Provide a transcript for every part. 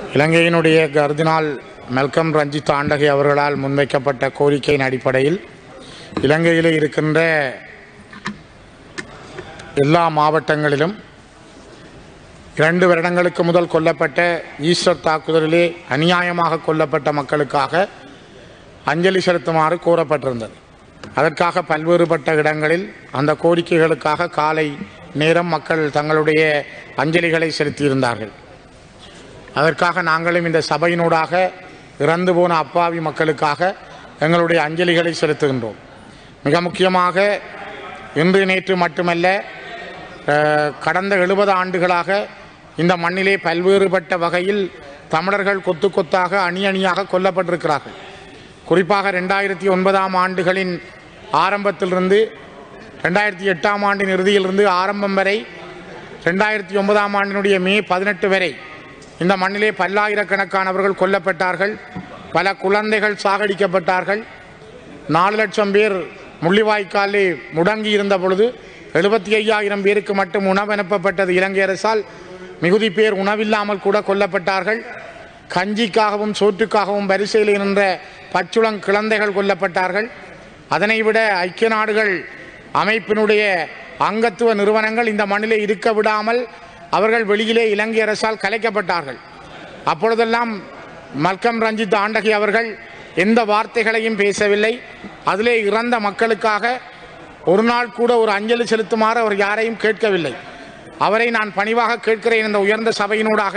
இலங்கையினுடைய கர்தினால் மெல்கம் ரஞ்சித் ஆண்டகை அவர்களால் முன்வைக்கப்பட்ட கோரிக்கையின் அடிப்படையில் இலங்கையில் இருக்கின்ற எல்லா மாவட்டங்களிலும் இரண்டு வருடங்களுக்கு முதல் கொல்லப்பட்ட ஈஸ்டர் தாக்குதலிலே அநியாயமாக கொல்லப்பட்ட மக்களுக்காக அஞ்சலி செலுத்துமாறு கோரப்பட்டிருந்தது அதற்காக பல்வேறுபட்ட இடங்களில் அந்த கோரிக்கைகளுக்காக காலை நேரம் மக்கள் தங்களுடைய அஞ்சலிகளை செலுத்தியிருந்தார்கள் அதற்காக நாங்களும் இந்த சபையினூடாக இறந்து போன அப்பாவி மக்களுக்காக எங்களுடைய அஞ்சலிகளை செலுத்துகின்றோம் மிக முக்கியமாக இன்று நேற்று மட்டுமல்ல அஹ், கடந்த எழுபது ஆண்டுகளாக இந்த மண்ணிலே பல்வேறுபட்ட வகையில் தமிழர்கள் கொத்து கொத்தாக அணி அணியாக கொல்லப்பட்டிருக்கிறார்கள் குறிப்பாக ரெண்டாயிரத்தி ஒன்பதாம் ஆண்டுகளின் ஆரம்பத்திலிருந்து ரெண்டாயிரத்தி எட்டாம் ஆண்டின் இறுதியிலிருந்து ஆரம்பம் வரை ரெண்டாயிரத்தி ஒன்பதாம் ஆண்டினுடைய மே பதினெட்டு வரை இந்த மண்ணிலே பல்லாயிரக்கணக்கானவர்கள் கொல்லப்பட்டார்கள் பல குழந்தைகள் சாகடிக்கப்பட்டார்கள் நாலு லட்சம் பேர் முள்ளிவாய்க்காலே முடங்கி இருந்த பொழுது எழுபத்தி ஐயாயிரம் பேருக்கு மட்டும் உணவு அனுப்பப்பட்டது இலங்கை அரசால் மிகுதி பேர் உணவில்லாமல் கூட கொல்லப்பட்டார்கள் கஞ்சிக்காகவும் சோற்றுக்காகவும் வரிசையில் நின்ற பச்சுளங் குழந்தைகள் கொல்லப்பட்டார்கள் அதனை விட ஐக்கிய நாடுகள் அமைப்பினுடைய அங்கத்துவ நிறுவனங்கள் இந்த மண்ணிலே இருக்க விடாமல் அவர்கள் வெளியிலே இலங்கை அரசால் கலைக்கப்பட்டார்கள் அப்பொழுதெல்லாம் மல்கம் ரஞ்சித் ஆண்டகி அவர்கள் எந்த வார்த்தைகளையும் பேசவில்லை அதிலே இறந்த மக்களுக்காக ஒரு நாள் கூட ஒரு அஞ்சலி செலுத்துமாறு அவர் யாரையும் கேட்கவில்லை அவரை நான் பணிவாக கேட்கிறேன் இந்த உயர்ந்த சபையினூடாக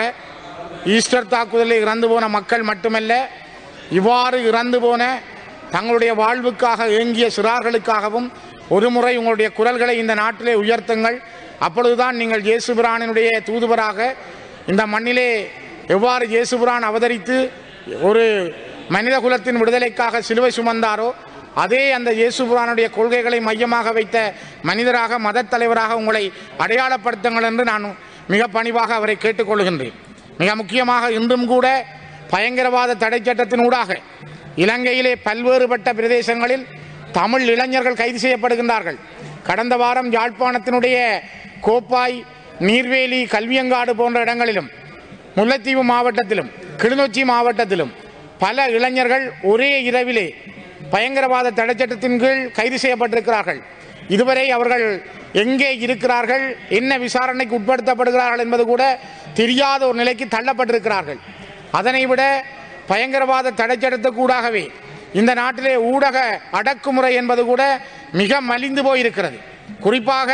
ஈஸ்டர் தாக்குதலில் இறந்து போன மக்கள் மட்டுமல்ல இவ்வாறு இறந்து போன தங்களுடைய வாழ்வுக்காக ஏங்கிய சிறார்களுக்காகவும் ஒரு முறை உங்களுடைய குரல்களை இந்த நாட்டிலே உயர்த்துங்கள் அப்பொழுதுதான் நீங்கள் இயேசுபிரானினுடைய தூதுவராக இந்த மண்ணிலே எவ்வாறு இயேசுபிரான் அவதரித்து ஒரு மனித குலத்தின் விடுதலைக்காக சிலுவை சுமந்தாரோ அதே அந்த இயேசுபிரானுடைய கொள்கைகளை மையமாக வைத்த மனிதராக மதத் தலைவராக உங்களை அடையாளப்படுத்துங்கள் என்று நான் மிக பணிவாக அவரை கேட்டுக்கொள்கின்றேன் மிக முக்கியமாக இன்றும் கூட பயங்கரவாத தடை சட்டத்தினூடாக இலங்கையிலே பல்வேறுபட்ட பிரதேசங்களில் தமிழ் இளைஞர்கள் கைது செய்யப்படுகின்றார்கள் கடந்த வாரம் யாழ்ப்பாணத்தினுடைய கோப்பாய் நீர்வேலி கல்வியங்காடு போன்ற இடங்களிலும் முல்லைத்தீவு மாவட்டத்திலும் கிளிநொச்சி மாவட்டத்திலும் பல இளைஞர்கள் ஒரே இரவிலே பயங்கரவாத தடைச்சட்டத்தின் கீழ் கைது செய்யப்பட்டிருக்கிறார்கள் இதுவரை அவர்கள் எங்கே இருக்கிறார்கள் என்ன விசாரணைக்கு உட்படுத்தப்படுகிறார்கள் என்பது கூட தெரியாத ஒரு நிலைக்கு தள்ளப்பட்டிருக்கிறார்கள் அதனை விட பயங்கரவாத தடைச்சட்டத்துக்கூடாகவே இந்த நாட்டிலே ஊடக அடக்குமுறை என்பது கூட மிக மலிந்து போயிருக்கிறது குறிப்பாக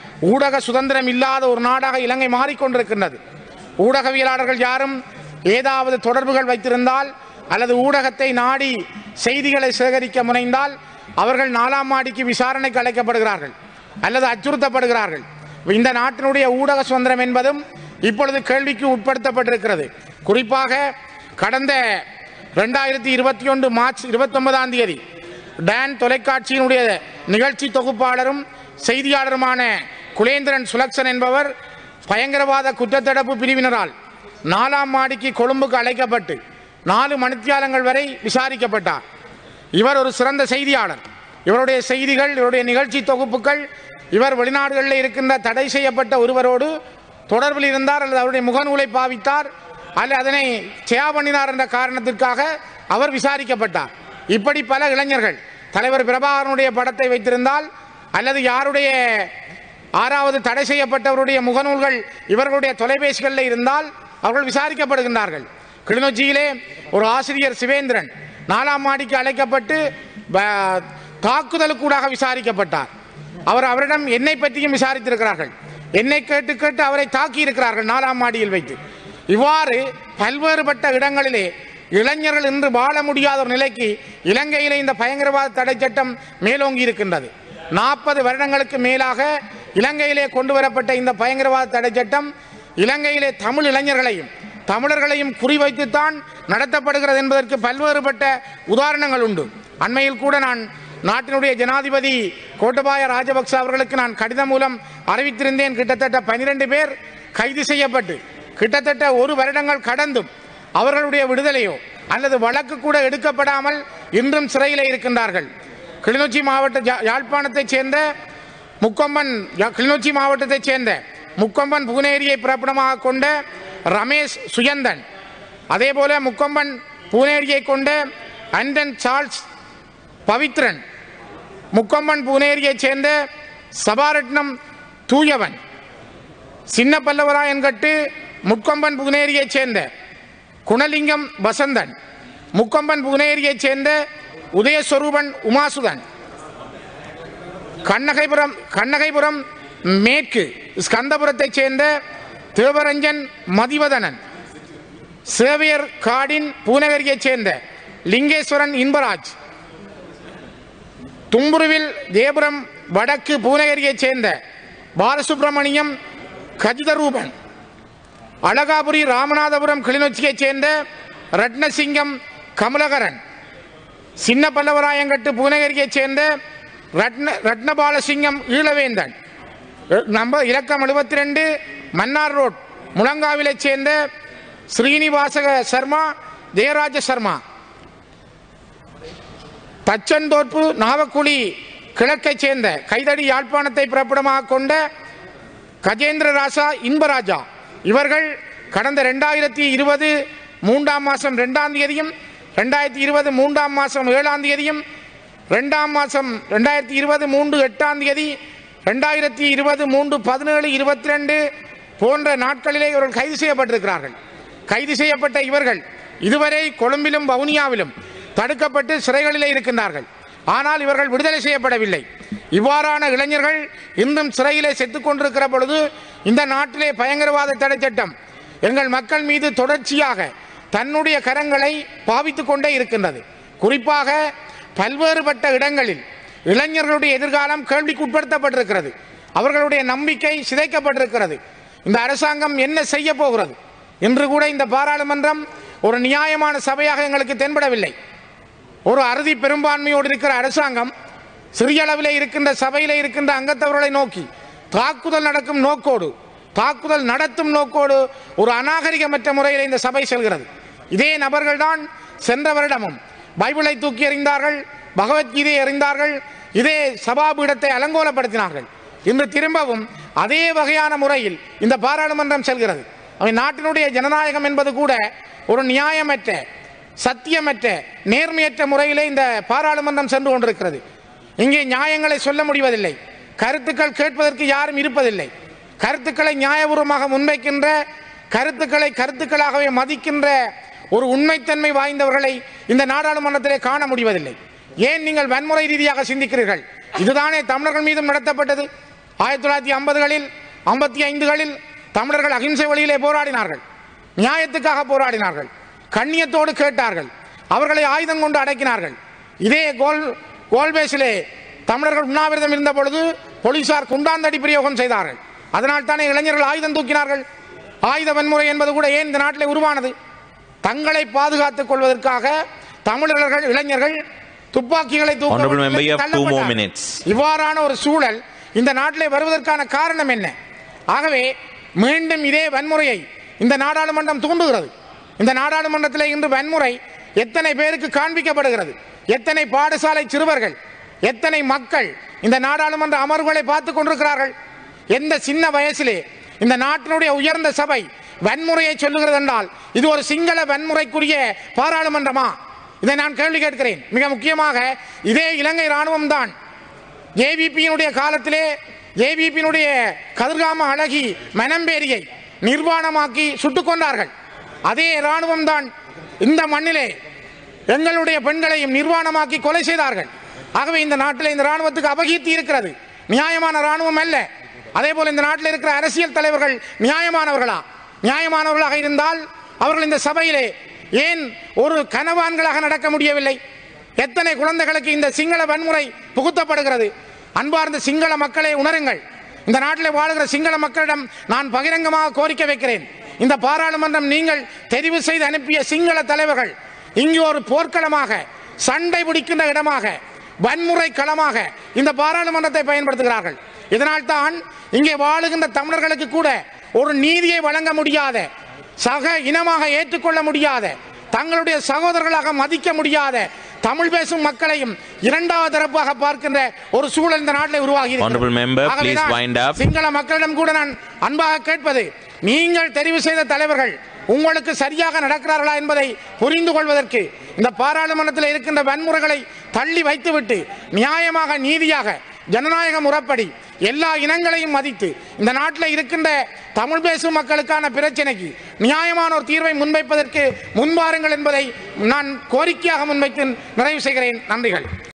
ஊடக சுதந்திரம் இல்லாத ஒரு நாடாக இலங்கை மாறிக்கொண்டிருக்கின்றது ஊடகவியலாளர்கள் யாரும் ஏதாவது தொடர்புகள் வைத்திருந்தால் அல்லது ஊடகத்தை நாடி செய்திகளை சேகரிக்க முனைந்தால் அவர்கள் நாலாம் மாடிக்கு விசாரணைக்கு அழைக்கப்படுகிறார்கள் அல்லது அச்சுறுத்தப்படுகிறார்கள் இந்த நாட்டினுடைய ஊடக சுதந்திரம் என்பதும் இப்பொழுது கேள்விக்கு உட்படுத்தப்பட்டிருக்கிறது குறிப்பாக கடந்த ரெண்டாயிரத்தி இருபத்தி ஒன்று மார்ச் இருபத்தொன்பதாம் தேதி டான் தொலைக்காட்சியினுடைய நிகழ்ச்சி தொகுப்பாளரும் செய்தியாளருமான குலேந்திரன் சுலக்சன் என்பவர் பயங்கரவாத குற்றத்தடுப்பு பிரிவினரால் நாலாம் மாடிக்கு கொழும்புக்கு அழைக்கப்பட்டு நாலு மணித்தியாலங்கள் வரை விசாரிக்கப்பட்டார் இவர் ஒரு சிறந்த செய்தியாளர் இவருடைய செய்திகள் இவருடைய நிகழ்ச்சி தொகுப்புகள் இவர் வெளிநாடுகளில் இருக்கின்ற தடை செய்யப்பட்ட ஒருவரோடு தொடர்பில் இருந்தார் அல்லது அவருடைய முகநூலை பாவித்தார் அல்லது அதனை செயா பண்ணினார் என்ற காரணத்திற்காக அவர் விசாரிக்கப்பட்டார் இப்படி பல இளைஞர்கள் தலைவர் பிரபாகரனுடைய படத்தை வைத்திருந்தால் அல்லது யாருடைய ஆறாவது தடை செய்யப்பட்டவருடைய முகநூல்கள் இவர்களுடைய தொலைபேசிகளில் இருந்தால் அவர்கள் விசாரிக்கப்படுகின்றார்கள் கிளிநொச்சியிலே ஒரு ஆசிரியர் சிவேந்திரன் நாலாம் மாடிக்கு அழைக்கப்பட்டு ப- தாக்குதலுக்கூடாக விசாரிக்கப்பட்டார் அவர் அவரிடம் என்னை பற்றியும் விசாரித்திருக்கிறார்கள் என்னை கேட்டு கேட்டு அவரை தாக்கி இருக்கிறார்கள் நாலாம் மாடியில் வைத்து இவ்வாறு பல்வேறுபட்ட இடங்களிலே இளைஞர்கள் இன்று வாழ முடியாத ஒரு நிலைக்கு இலங்கையிலே இந்த பயங்கரவாத தடை சட்டம் மேலோங்கி இருக்கின்றது நாற்பது வருடங்களுக்கு மேலாக இலங்கையிலே கொண்டு வரப்பட்ட இந்த பயங்கரவாத தடை சட்டம் இலங்கையிலே தமிழ் இளைஞர்களையும் தமிழர்களையும் குறிவைத்துத்தான் நடத்தப்படுகிறது என்பதற்கு பல்வேறுபட்ட உதாரணங்கள் உண்டு அண்மையில் கூட நான் நாட்டினுடைய ஜனாதிபதி கோட்டபாய ராஜபக்ச அவர்களுக்கு நான் கடிதம் மூலம் அறிவித்திருந்தேன் கிட்டத்தட்ட பனிரெண்டு பேர் கைது செய்யப்பட்டு கிட்டத்தட்ட ஒரு வருடங்கள் கடந்தும் அவர்களுடைய விடுதலையோ அல்லது வழக்கு கூட எடுக்கப்படாமல் இன்றும் சிறையில் இருக்கின்றார்கள் கிளிநொச்சி மாவட்ட யா- யாழ்ப்பாணத்தைச் சேர்ந்த முக்கொம்பன் யா- கிளிநொச்சி மாவட்டத்தைச் சேர்ந்த முக்கொம்பன் புகுனேரியை பிறப்பிடமாக கொண்ட ரமேஷ் சுயந்தன் அதேபோல முக்கொம்பன் பூனேரியை கொண்ட அண்டன் சார்ல்ஸ் பவித்ரன் முக்கொம்பன் பூனேரியைச் சேர்ந்த சபாரட்னம் தூயவன் சின்ன பல்லவராயன்கட்டு முக்கொம்பன் புனேரியைச் சேர்ந்த குணலிங்கம் வசந்தன் முக்கொம்பன் புனேரியைச் சேர்ந்த உதயஸ்வரூபன் உமாசுதன் கண்ணகைபுரம் கண்ணகைபுரம் மேற்கு ஸ்கந்தபுரத்தைச் சேர்ந்த தேவரஞ்சன் மதிவதனன் சேவியர் காடின் பூநகரியைச் சேர்ந்த லிங்கேஸ்வரன் இன்பராஜ் தும்புருவில் தேபுரம் வடக்கு பூநகரியைச் சேர்ந்த பாலசுப்பிரமணியம் கஜிதரூபன் அழகாபுரி ராமநாதபுரம் கிளிநொச்சியைச் சேர்ந்த ரட்னசிங்கம் கமலகரன் சின்ன பல்லவராயங்கட்டு பூநகரியைச் சேர்ந்த ரத்ன ரத்னபாலசிங்கம் ஈழவேந்தன் நம்பர் இலக்கம் எழுபத்தி ரெண்டு மன்னார் ரோட் முழங்காவிலைச் சேர்ந்த ஸ்ரீனிவாசக சர்மா ஜெயராஜ சர்மா தச்சன்தோப்பு நாவக்குழி கிழக்கைச் சேர்ந்த கைதடி யாழ்ப்பாணத்தை பிறப்பிடமாக கொண்ட கஜேந்திர ராசா இன்பராஜா இவர்கள் கடந்த ரெண்டாயிரத்தி இருபது மூன்றாம் மாதம் ரெண்டாம் தேதியும் ரெண்டாயிரத்தி இருபது மூன்றாம் மாதம் ஏழாம் தேதியும் ரெண்டாம் மாதம் ரெண்டாயிரத்தி இருபது மூன்று எட்டாம் தேதி ரெண்டாயிரத்தி இருபது மூன்று பதினேழு இருபத்தி ரெண்டு போன்ற நாட்களிலே இவர்கள் கைது செய்யப்பட்டிருக்கிறார்கள் கைது செய்யப்பட்ட இவர்கள் இதுவரை கொழும்பிலும் வவுனியாவிலும் தடுக்கப்பட்டு சிறைகளிலே இருக்கின்றார்கள் ஆனால் இவர்கள் விடுதலை செய்யப்படவில்லை இவ்வாறான இளைஞர்கள் இன்னும் சிறையிலே செத்துக் கொண்டிருக்கிற பொழுது இந்த நாட்டிலே பயங்கரவாத தடை சட்டம் எங்கள் மக்கள் மீது தொடர்ச்சியாக தன்னுடைய கரங்களை பாவித்துக் கொண்டே இருக்கின்றது குறிப்பாக பல்வேறுபட்ட இடங்களில் இளைஞர்களுடைய எதிர்காலம் கேள்விக்குட்படுத்தப்பட்டிருக்கிறது அவர்களுடைய நம்பிக்கை சிதைக்கப்பட்டிருக்கிறது இந்த அரசாங்கம் என்ன செய்ய போகிறது இன்று கூட இந்த பாராளுமன்றம் ஒரு நியாயமான சபையாக எங்களுக்கு தென்படவில்லை ஒரு அறுதி பெரும்பான்மையோடு இருக்கிற அரசாங்கம் சிறிய அளவிலே இருக்கின்ற சபையிலே இருக்கின்ற அங்கத்தவர்களை நோக்கி தாக்குதல் நடக்கும் நோக்கோடு தாக்குதல் நடத்தும் நோக்கோடு ஒரு அநாகரிகமற்ற முறையில் இந்த சபை செல்கிறது இதே நபர்கள்தான் சென்ற வருடமும் பைபிளை தூக்கி எறிந்தார்கள் பகவத்கீதையை எறிந்தார்கள் இதே சபாபீடத்தை அலங்கோலப்படுத்தினார்கள் இன்று திரும்பவும் அதே வகையான முறையில் இந்த பாராளுமன்றம் செல்கிறது அவை நாட்டினுடைய ஜனநாயகம் என்பது கூட ஒரு நியாயமற்ற சத்தியமற்ற நேர்மையற்ற முறையிலே இந்த பாராளுமன்றம் சென்று கொண்டிருக்கிறது இங்கே நியாயங்களை சொல்ல முடிவதில்லை கருத்துக்கள் கேட்பதற்கு யாரும் இருப்பதில்லை கருத்துக்களை நியாயபூர்வமாக முன்வைக்கின்ற கருத்துக்களை கருத்துக்களாகவே மதிக்கின்ற ஒரு உண்மைத்தன்மை வாய்ந்தவர்களை இந்த நாடாளுமன்றத்திலே காண முடிவதில்லை ஏன் நீங்கள் வன்முறை ரீதியாக சிந்திக்கிறீர்கள் இதுதானே தமிழர்கள் மீதும் நடத்தப்பட்டது ஆயிரத்தி தொள்ளாயிரத்தி ஐம்பதுகளில் ஐம்பத்தி ஐந்துகளில் தமிழர்கள் அகிம்சை வழியிலே போராடினார்கள் நியாயத்துக்காக போராடினார்கள் கண்ணியத்தோடு கேட்டார்கள் அவர்களை ஆயுதம் கொண்டு அடக்கினார்கள் இதே கோல் கோல்பேஸிலே தமிழர்கள் உண்ணாவிரதம் இருந்த பொழுது போலீசார் குண்டாந்தடி பிரயோகம் செய்தார்கள் அதனால் தானே இளைஞர்கள் ஆயுதம் தூக்கினார்கள் ஆயுத வன்முறை என்பது கூட ஏன் இந்த நாட்டிலே உருவானது தங்களை பாதுகாத்துக் கொள்வதற்காக தமிழர்கள் இளைஞர்கள் துப்பாக்கிகளை தூக்க Honorable வேண்டும் member, you என்று have two more தள்ளப்பட்டார்கள். minutes. இவ்வாறான ஒரு சூழல் இந்த நாட்டிலே வருவதற்கான காரணம் என்ன ஆகவே மீண்டும் இதே வன்முறையை இந்த நாடாளுமன்றம் தூண்டுகிறது இந்த நாடாளுமன்றத்தில் இன்று வன்முறை எத்தனை பேருக்கு காண்பிக்கப்படுகிறது எத்தனை பாடசாலை சிறுவர்கள் எத்தனை மக்கள் இந்த நாடாளுமன்ற அமர்வுகளை பார்த்து கொண்டிருக்கிறார்கள் எந்த சின்ன வயசிலே இந்த நாட்டினுடைய உயர்ந்த சபை வன்முறையை சொல்லுகிறது என்றால் இது ஒரு சிங்கள வன்முறைக்குரிய பாராளுமன்றமா இதை நான் கேள்வி கேட்கிறேன் மிக முக்கியமாக இதே இலங்கை ராணுவம் தான் ஜேவிபியினுடைய காலத்திலே ஜேவிபியினுடைய கதிர்காம அழகி மனம்பேரியை நிர்வாணமாக்கி சுட்டுக் கொண்டார்கள் அதே ராணுவம் தான் இந்த மண்ணிலே எங்களுடைய பெண்களையும் நிர்வாணமாக்கி கொலை செய்தார்கள் ஆகவே இந்த நாட்டில் இந்த ராணுவத்துக்கு அபகீர்த்தி இருக்கிறது நியாயமான ராணுவம் அல்ல அதே போல இந்த நாட்டில் இருக்கிற அரசியல் தலைவர்கள் நியாயமானவர்களா நியாயமானவர்களாக இருந்தால் அவர்கள் இந்த சபையிலே ஏன் ஒரு கனவான்களாக நடக்க முடியவில்லை எத்தனை குழந்தைகளுக்கு இந்த சிங்கள வன்முறை புகுத்தப்படுகிறது அன்பார்ந்த சிங்கள மக்களை உணருங்கள் இந்த நாட்டில் வாழுகிற சிங்கள மக்களிடம் நான் பகிரங்கமாக கோரிக்கை வைக்கிறேன் இந்த பாராளுமன்றம் நீங்கள் தெரிவு செய்து அனுப்பிய சிங்கள தலைவர்கள் இங்கு ஒரு போர்க்களமாக சண்டை பிடிக்கின்ற இடமாக வன்முறை களமாக இந்த பாராளுமன்றத்தை பயன்படுத்துகிறார்கள் இதனால் தான் இங்கே வாழுகின்ற தமிழர்களுக்கு கூட ஒரு நீதியை வழங்க முடியாத சக இனமாக ஏற்றுக்கொள்ள முடியாத தங்களுடைய சகோதரர்களாக மதிக்க முடியாத தமிழ் பேசும் மக்களையும் இரண்டாவது தரப்பாக பார்க்கின்ற ஒரு சூழல் இந்த நாட்டில் உருவாகி இருக்கிறது. Honorable member, please ஆகவேதான் wind up. சிங்கள மக்களிடம் கூட நான் அன்பாக கேட்பது நீங்கள் தெரிவு செய்த தலைவர்கள் உங்களுக்கு சரியாக நடக்கிறார்களா என்பதை புரிந்து கொள்வதற்கு இந்த பாராளுமன்றத்தில் இருக்கின்ற வன்முறைகளை தள்ளி வைத்துவிட்டு நியாயமாக நீதியாக ஜனநாயக முறைப்படி எல்லா இனங்களையும் மதித்து இந்த நாட்டில் இருக்கின்ற தமிழ் பேசும் மக்களுக்கான பிரச்சனைக்கு நியாயமான ஒரு தீர்வை முன்வைப்பதற்கு முன்வாருங்கள் என்பதை நான் கோரிக்கையாக முன்வைத்து நிறைவு செய்கிறேன் நன்றிகள்